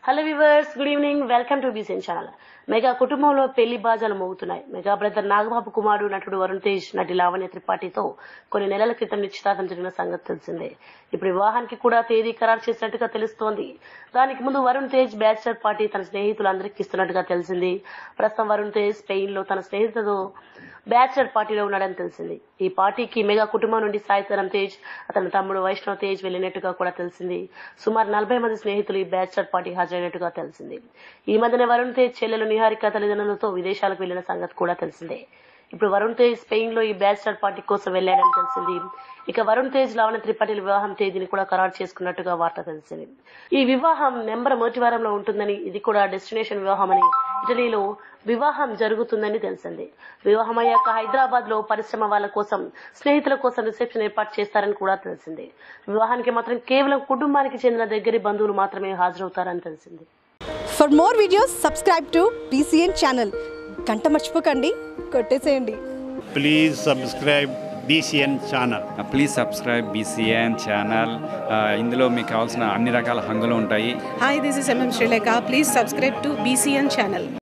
Hello viewers good evening welcome to BCN channel mega కుటుంబంలో పెళ్లి బాజాలు మోగుతున్నాయి మెగా బ్రదర్ నాగబాబు కుమారుడు నటుడు వరుణ్ తేజ్ నటి లావణ్య త్రిపాఠితో కొన్ని నెలల క్రితం నిశ్చితార్థం జరిగిన సంగతి తెలిసిందే ఇప్పుడు వివాహానికి కూడా తేదీ ఖరారు చేసినట్టుగా తెలుస్తోంది దానికి ముందు వరుణ్ తేజ్ బ్యాచిలర్ పార్టీ తన స్నేహితులందరికీ ఇస్తున్నట్టుగా తెలిసింది ప్రస్తుతం వరుణ్ తేజ్ స్పెయిన్ లో తన స్నేహితులతో బ్యాచిలర్ పార్టీలో ఉన్నాడని తెలిసింది ఈ పార్టీకి మెగా కుటుంబం నుండి సాయితరం తేజ్ అతని తమ్ముడు వైష్ణవ్ తేజ్ వెళ్లినట్టుగా కూడా తెలిసింది సుమారు నలభై మంది స్నేహితులు ఈ బ్యాచిలర్ పార్టీ హాజరైనట్టుగా తెలిసింది ఈ మధ్యనే వరుణ్ తేజ్ చెల్లెలు నిహారిక తల్లిదండ్రులతో విదేశాలకు వెళ్లిన సంగతి కూడా తెలిసిందే ఇప్పుడు వరుణ్ తేజ్ స్పెయిన్ లో ఈ బ్యాచిలర్ పార్టీ కోసం వెళ్లాడని తెలిసింది ఇక వరుణ్ తేజ్ లావణ త్రిపాఠి వివాహం తేదీని కూడా ఖరారు చేసుకున్నట్టుగా వార్త తెలిసింది ఈ వివాహం నెంబర్ మొదటి వారంలో ఉంటుందని ఇది కూడా డెస్టినేషన్ వివాహం అని ఇటలీలో వివాహం జరుగుతుందని తెలిసింది వివాహం అయ్యాక హైదరాబాద్ లో పరిశ్రమ వాళ్ళ కోసం స్నేహితుల కోసం రిసెప్షన్ ఏర్పాటు చేస్తారని కూడా తెలిసింది వివాహానికి మాత్రం కేవలం కుటుంబానికి చెందిన దగ్గరి బంధువులు మాత్రమే హాజరవుతారని తెలిసింది for more videos subscribe to BCN channel గంట మర్చిపోకండి కొట్టేసేయండి please subscribe BCN channel please subscribe BCN channel ఇందులో మీకు కావాల్సిన అన్ని రకాల హంగులు ఉంటాయి Hi, this is MM Sri Lanka. Please subscribe to BCN channel.